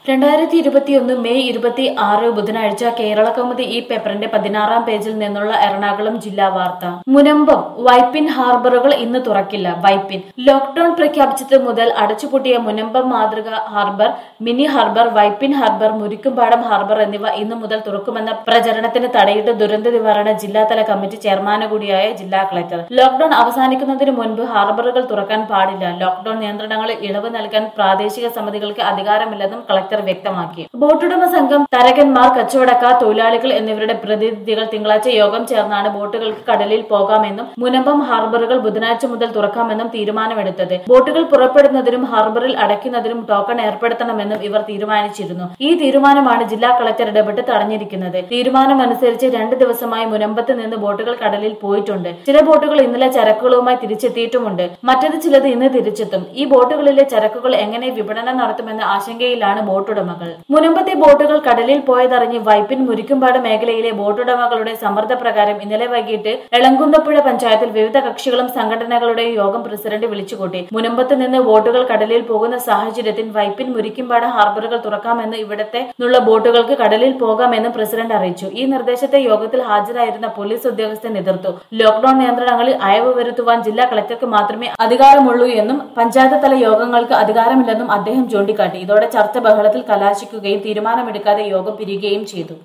രണ്ടായിരത്തി ഇരുപത്തിയൊന്ന് മെയ് ഇരുപത്തി ആറ് ബുധനാഴ്ച കേരള കൗമുദി ഈ പേപ്പറിന്റെ പതിനാറാം പേജിൽ നിന്നുള്ള എറണാകുളം ജില്ലാ വാർത്ത മുനമ്പം വൈപ്പിൻ ഹാർബറുകൾ ഇന്ന് തുറക്കില്ല വൈപ്പിൻ ലോക്ഡൌൺ പ്രഖ്യാപിച്ചത് മുതൽ അടച്ചുപൂട്ടിയ മുനമ്പം മാതൃക harbour mini harbour Vypin harbour Murikkumpadam harbour എന്നിവ ഇന്നു മുതൽ തുറക്കുമെന്ന പ്രചരണത്തിന് തടയിട്ട് ദുരന്ത നിവാരണ ജില്ലാതല കമ്മിറ്റി ചെയർമാന് കൂടിയായ ജില്ലാ കളക്ടർ ലോക്ഡൌൺ അവസാനിക്കുന്നതിന് മുൻപ് ഹാർബറുകൾ തുറക്കാൻ പാടില്ല ലോക്ഡൌൺ നിയന്ത്രണങ്ങളിൽ ഇളവ് നൽകാൻ പ്രാദേശിക സമിതികൾക്ക് അധികാരമില്ലെന്നും കളക്ടർ വ്യക്തമാക്കി ബോട്ടുടമ സംഘം തരകന്മാർ കച്ചവടക്കാർ തൊഴിലാളികൾ എന്നിവരുടെ പ്രതിനിധികൾ തിങ്കളാഴ്ച യോഗം ചേർന്നാണ് ബോട്ടുകൾക്ക് കടലിൽ പോകാമെന്നും മുനമ്പം ഹാർബറുകൾ ബുധനാഴ്ച മുതൽ തുറക്കാമെന്നും തീരുമാനമെടുത്തത് ബോട്ടുകൾ പുറപ്പെടുന്നതിനും ഹാർബറിൽ അടയ്ക്കുന്നതിനും ടോക്കൺ ഏർപ്പെടുത്തണമെന്നും ഇവർ തീരുമാനിച്ചിരുന്നു ഈ തീരുമാനമാണ് ജില്ലാ കളക്ടർ ഇടപെട്ട് തടഞ്ഞിരിക്കുന്നത് തീരുമാനമനുസരിച്ച് രണ്ട് ദിവസമായി മുനമ്പത്ത് നിന്ന് ബോട്ടുകൾ കടലിൽ പോയിട്ടുണ്ട് ചില ബോട്ടുകൾ ഇന്നലെ ചരക്കുകളുമായി തിരിച്ചെത്തിയിട്ടുമുണ്ട് മറ്റത് ചിലത് ഇന്ന് തിരിച്ചെത്തും ഈ ബോട്ടുകളിലെ ചരക്കുകൾ എങ്ങനെ വിപണനം നടത്തുമെന്ന ആശങ്കയിലാണ് ബോട്ടുടമകൾ മുനമ്പത്തെ ബോട്ടുകൾ കടലിൽ പോയതറിഞ്ഞ് വൈപ്പിൻ മുരിക്കുംപാട് മേഖലയിലെ ബോട്ടുടമകളുടെ സമ്മർദ്ദപ്രകാരം ഇന്നലെ വൈകിട്ട് എളങ്കുന്നപ്പുഴ പഞ്ചായത്തിൽ വിവിധ കക്ഷികളും സംഘടനകളുടെയും യോഗം പ്രസിഡന്റ് വിളിച്ചുകൂട്ടി മുനമ്പത്ത് നിന്ന് ബോട്ടുകൾ കടലിൽ പോകുന്ന സാഹചര്യത്തിൽ വൈപ്പിൻ മുരിക്കുംപാട് ഹാർബറുകൾ തുറക്കാമെന്ന് ഇവിടത്തെ നിന്നുള്ള ബോട്ടുകൾക്ക് കടലിൽ പോകാമെന്ന് പ്രസിഡന്റ് അറിയിച്ചു ഈ നിർദ്ദേശത്തെ യോഗത്തിൽ ഹാജരായിരുന്ന പോലീസ് ഉദ്യോഗസ്ഥൻ എതിർത്തു ലോക്ഡൌൺ നിയന്ത്രണങ്ങളിൽ അയവ് വരുത്തുവാൻ ജില്ലാ കളക്ടർക്ക് മാത്രമേ അധികാരമുള്ളൂ എന്നും പഞ്ചായത്ത് തല യോഗങ്ങൾക്ക് അധികാരമില്ലെന്നും അദ്ദേഹം ചൂണ്ടിക്കാട്ടി ഇതോടെ ചർച്ച ബഹളത്തിൽ കലാശിക്കുകയും തീരുമാനമെടുക്കാതെ യോഗം പിരിയുകയും ചെയ്തു